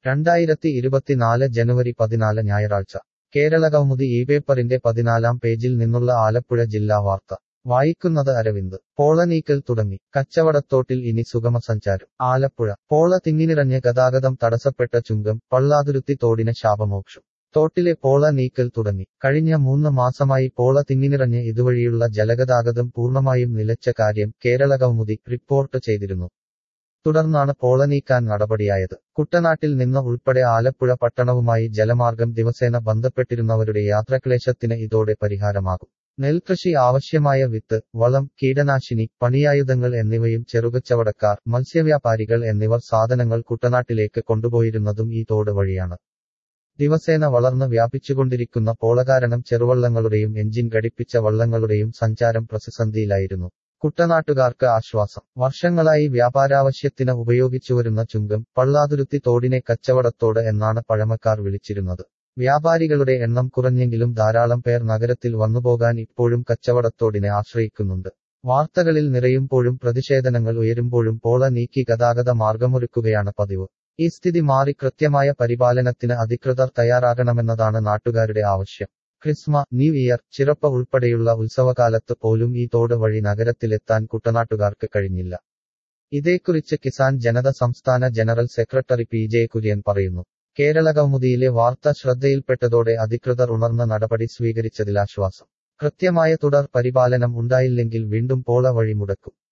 രണ്ടായിരത്തി ഇരുപത്തിനാല് ജനുവരി പതിനാല് ഞായറാഴ്ച കേരളകൗമുദി ഈ പേപ്പറിന്റെ പതിനാലാം പേജിൽ നിന്നുള്ള ആലപ്പുഴ ജില്ലാ വാർത്ത വായിക്കുന്നത് അരവിന്ദ് പോള നീക്കൽ തുടങ്ങി കച്ചവടത്തോട്ടിൽ ഇനി സുഗമ സഞ്ചാരം ആലപ്പുഴ പോള തിങ്ങിനിറഞ്ഞ് ഗതാഗതം തടസ്സപ്പെട്ട ചുങ്കം പള്ളാതുരുത്തി തോടിന് ശാപമോക്ഷം തോട്ടിലെ പോള നീക്കൽ തുടങ്ങി കഴിഞ്ഞ മൂന്ന് മാസമായി പോള തിങ്ങിനിറഞ്ഞ് ഇതുവഴിയുള്ള ജലഗതാഗതം പൂർണ്ണമായും നിലച്ച കാര്യം കേരളകൗമുദി റിപ്പോർട്ട് ചെയ്തിരുന്നു തുടർന്നാണ് പോള നീക്കാൻ നടപടിയായത് കുട്ടനാട്ടിൽ നിന്ന് ഉൾപ്പെടെ ആലപ്പുഴ പട്ടണവുമായി ജലമാർഗം ദിവസേന ബന്ധപ്പെട്ടിരുന്നവരുടെ യാത്രാക്ലേശത്തിന് ഇതോടെ പരിഹാരമാകും നെൽകൃഷി ആവശ്യമായ വിത്ത് വളം കീടനാശിനി പണിയായുധങ്ങൾ എന്നിവയും ചെറുകച്ചവടക്കാർ മത്സ്യവ്യാപാരികൾ എന്നിവർ സാധനങ്ങൾ കുട്ടനാട്ടിലേക്ക് കൊണ്ടുപോയിരുന്നതും ഈ തോട് വഴിയാണ് ദിവസേന വളർന്ന് വ്യാപിച്ചുകൊണ്ടിരിക്കുന്ന പോള കാരണം ചെറുവള്ളങ്ങളുടെയും എഞ്ചിൻ ഘടിപ്പിച്ച വള്ളങ്ങളുടെയും സഞ്ചാരം പ്രതിസന്ധിയിലായിരുന്നു കുട്ടനാട്ടുകാർക്ക് ആശ്വാസം വർഷങ്ങളായി വ്യാപാരാവശ്യത്തിന് ഉപയോഗിച്ചുവരുന്ന ചുങ്കം പള്ളാതുരുത്തി തോടിനെ കച്ചവടത്തോട് എന്നാണ് പഴമക്കാർ വിളിച്ചിരുന്നത് വ്യാപാരികളുടെ എണ്ണം കുറഞ്ഞെങ്കിലും ധാരാളം പേർ നഗരത്തിൽ വന്നുപോകാൻ ഇപ്പോഴും കച്ചവടത്തോടിനെ ആശ്രയിക്കുന്നുണ്ട് വാർത്തകളിൽ നിറയുമ്പോഴും പ്രതിഷേധങ്ങൾ ഉയരുമ്പോഴും പോള നീക്കി ഗതാഗത മാർഗമൊരുക്കുകയാണ് പതിവ് ഈ സ്ഥിതി മാറി കൃത്യമായ പരിപാലനത്തിന് അധികൃതർ തയ്യാറാകണമെന്നതാണ് നാട്ടുകാരുടെ ആവശ്യം ക്രിസ്മ ന്യൂ ഇയർ ചിറപ്പ ഉൾപ്പെടെയുള്ള ഉത്സവകാലത്ത് പോലും ഈ തോട് വഴി നഗരത്തിലെത്താൻ കുട്ടനാട്ടുകാർക്ക് കഴിഞ്ഞില്ല ഇതേക്കുറിച്ച് കിസാൻ ജനത സംസ്ഥാന general secretary P J Kurian പറയുന്നു കേരള കൗമുദിയിലെ വാർത്ത ശ്രദ്ധയിൽപ്പെട്ടതോടെ അധികൃതർ ഉണർന്ന നടപടി സ്വീകരിച്ചതിലാശ്വാസം കൃത്യമായ തുടർ പരിപാലനം ഉണ്ടായില്ലെങ്കിൽ വീണ്ടും പോള വഴി മുടക്കും